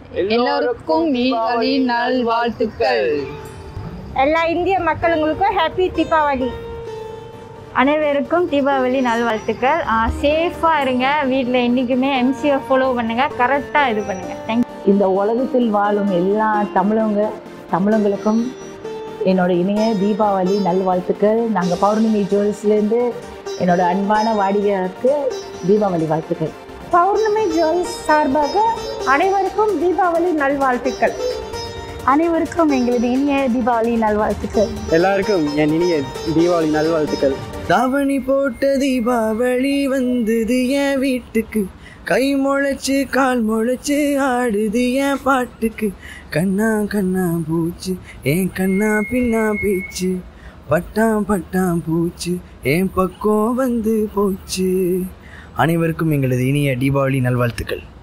எல்லோருக்கும் தீபாவளி நல்வாழ்த்துக்கள் எல்லா இந்திய மக்களுங்களுக்கும் ஹாப்பி தீபாவளி அனைவருக்கும் தீபாவளி நல்வாழ்த்துக்கள் சேஃபாக இருங்க வீட்டில் என்றைக்குமே எம்சியை ஃபாலோ பண்ணுங்கள் கரெக்டாக இது பண்ணுங்கள் தேங்க் இந்த உலகத்தில் வாழும் எல்லா தமிழங்க தமிழங்களுக்கும் என்னோட இணைய தீபாவளி நல்வாழ்த்துக்கள் நாங்கள் பௌர்ணமி ஜுவல்ஸ்லேருந்து என்னோட அன்பான வாடிக்கையாளருக்கு தீபாவளி வாழ்த்துக்கள் பௌர்ணமி ஜுவல்ஸ் சார்பாக அனைவருக்கும் தீபாவளி நல்வாழ்த்துக்கள் அனைவருக்கும் எங்களது இனிய தீபாவளி நல்வாழ்த்துக்கள் எல்லாருக்கும் என் இனிய தீபாவளி நல்வாழ்த்துக்கள் தாவணி போட்ட தீபாவளி வந்தது என் வீட்டுக்கு கை முளைச்சு கால் முளைச்சு ஆடுது என் பாட்டுக்கு கண்ணா கண்ணா பூச்சு என் கண்ணா பின்னா பீச்சு பட்டாம் பட்டாம் பூச்சு என் பக்கம் வந்து போச்சு அனைவருக்கும் எங்களது இனிய தீபாவளி நல்வாழ்த்துக்கள்